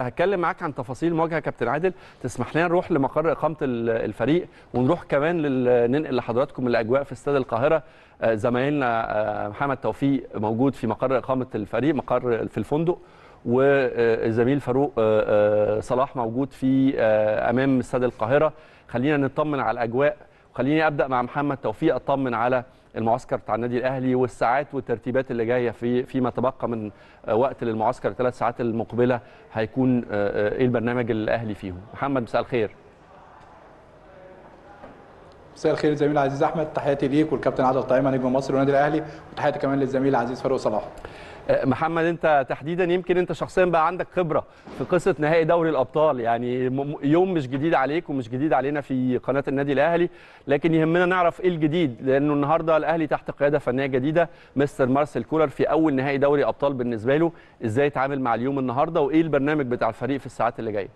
هتكلم معاك عن تفاصيل المواجهه كابتن عادل تسمح لنا نروح لمقر اقامه ال- الفريق ونروح كمان لل- ننقل لحضراتكم الاجواء في استاد القاهره آه، زمايلنا آه، محمد توفيق موجود في مقر اقامه الفريق مقر في الفندق والزميل فاروق آه، آه، صلاح موجود في آه، امام استاد القاهره خلينا نطمن على الاجواء وخليني ابدا مع محمد توفيق اطمن على المعسكر بتاع النادي الاهلي والساعات والترتيبات اللي جايه في فيما تبقى من آه، وقت للمعسكر الثلاث ساعات المقبله هيكون آه، آه، ايه البرنامج الاهلي فيهم محمد مساء الخير مساء الخير زميلي العزيز احمد تحياتي ليك والكابتن عادل طعيمه نجم مصر والنادي الاهلي وتحياتي كمان للزميل العزيز فاروق صلاح آه، محمد انت تحديدا يمكن انت شخصيا بقى عندك خبره في قصه نهائي دوري الابطال يعني م- م- يوم مش جديد عليك ومش جديد علينا في قناه النادي الاهلي لكن يهمنا نعرف ايه الجديد لانه النهارده الاهلي تحت قياده فنيه جديده مستر مارسيل كولر في اول نهائي دوري ابطال بالنسبه له ازاي يتعامل مع اليوم النهارده وايه البرنامج بتاع الفريق في الساعات اللي جايه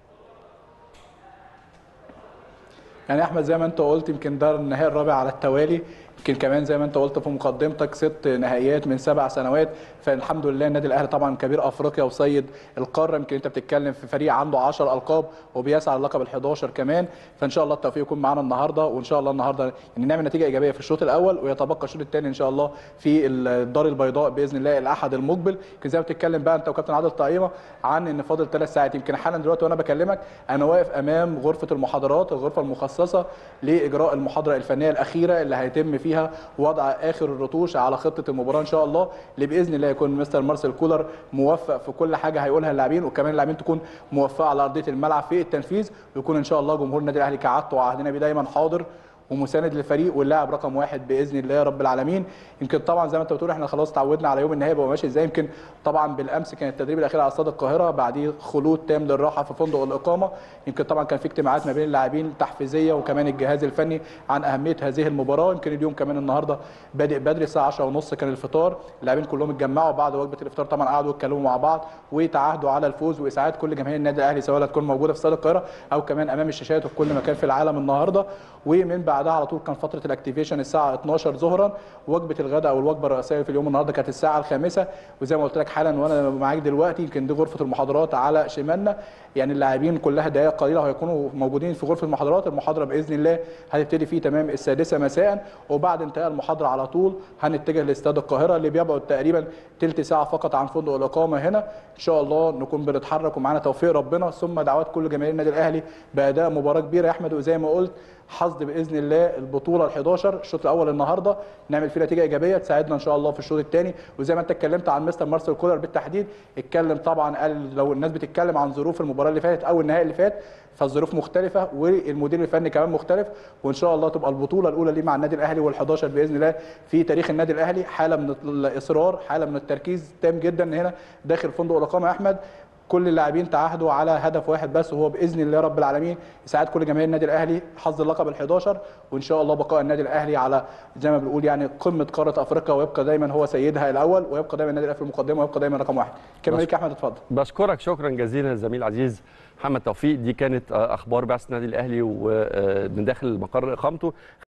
يعني يا احمد زي ما انت قلت يمكن ده النهائي الرابع على التوالي يمكن كمان زي ما انت قلت في مقدمتك ست نهائيات من سبع سنوات فالحمد لله النادي الاهلي طبعا كبير افريقيا وسيد القاره يمكن انت بتتكلم في فريق عنده 10 القاب وبيسعى للقب ال11 كمان فان شاء الله التوفيق يكون معانا النهارده وان شاء الله النهارده يعني نعمل نتيجه ايجابيه في الشوط الاول ويتبقى الشوط الثاني ان شاء الله في الدار البيضاء باذن الله الاحد المقبل يمكن زي ما بتتكلم بقى انت وكابتن عادل طعيمه عن ان فاضل ثلاث ساعات يمكن حالا دلوقتي وانا بكلمك انا واقف امام غرفه المحاضرات الغرفه المخصصه لاجراء المحاضره الفنيه الاخيره اللي هيتم فيها وضع اخر الرتوش على خطه المباراه ان شاء الله اللي باذن الله يكون مستر مارسيل كولر موفق في كل حاجه هيقولها اللاعبين وكمان اللاعبين تكون موفقه على ارضيه الملعب في التنفيذ ويكون ان شاء الله جمهور النادي الاهلي كعادته وعهدنا بيه دايما حاضر ومساند للفريق واللاعب رقم واحد باذن الله رب العالمين يمكن طبعا زي ما انت بتقول احنا خلاص تعودنا على يوم النهائي بقى ماشي ازاي يمكن طبعا بالامس كان التدريب الاخير على استاد القاهره بعديه خلود تام للراحه في فندق الاقامه يمكن طبعا كان في اجتماعات ما بين اللاعبين تحفيزيه وكمان الجهاز الفني عن اهميه هذه المباراه يمكن اليوم كمان النهارده بادئ بدري الساعه 10:30 كان الفطار اللاعبين كلهم اتجمعوا بعد وجبه الافطار طبعا قعدوا يتكلموا مع بعض وتعاهدوا على الفوز واسعاد كل جماهير النادي الاهلي سواء هتكون موجوده في استاد القاهره او كمان امام الشاشات وفي كل مكان في العالم النهارده ومن بعدها على طول كان فتره الاكتيفيشن الساعه 12 ظهرا وجبه الغداء او الوجبه الرئيسيه في اليوم النهارده كانت الساعه الخامسه وزي ما قلت لك حالا وانا معاك دلوقتي يمكن دي غرفه المحاضرات على شمالنا يعني اللاعبين كلها دقائق قليله وهيكونوا موجودين في غرفه المحاضرات المحاضره باذن الله هتبتدي في تمام السادسه مساء وبعد انتهاء المحاضره على طول هنتجه لاستاد القاهره اللي بيبعد تقريبا تلت ساعه فقط عن فندق الاقامه هنا ان شاء الله نكون بنتحرك ومعانا توفيق ربنا ثم دعوات كل جماهير النادي الاهلي باداء مباراه كبيره يا احمد وزي ما قلت حصد باذن الله البطوله ال11 الشوط الاول النهارده نعمل فيه نتيجه ايجابيه تساعدنا ان شاء الله في الشوط الثاني وزي ما انت اتكلمت عن مستر مارسيل كولر بالتحديد اتكلم طبعا قال لو الناس بتتكلم عن ظروف المباراه اللي فاتت او النهائي اللي فات فالظروف مختلفه والمدير الفني كمان مختلف وان شاء الله تبقى البطوله الاولى ليه مع النادي الاهلي وال11 باذن الله في تاريخ النادي الاهلي حاله من الاصرار حاله من التركيز تام جدا هنا داخل فندق الاقامه يا احمد كل اللاعبين تعهدوا على هدف واحد بس وهو باذن الله رب العالمين يساعد كل جماهير النادي الاهلي حظ اللقب ال11 وان شاء الله بقاء النادي الاهلي على زي ما بنقول يعني قمه قاره افريقيا ويبقى دايما هو سيدها الاول ويبقى دايما النادي الاهلي في المقدمه ويبقى دايما رقم واحد كمل ليك يا احمد اتفضل بشكرك شكرا جزيلا الزميل العزيز محمد توفيق دي كانت آه، اخبار بعثه النادي الاهلي ومن داخل مقر اقامته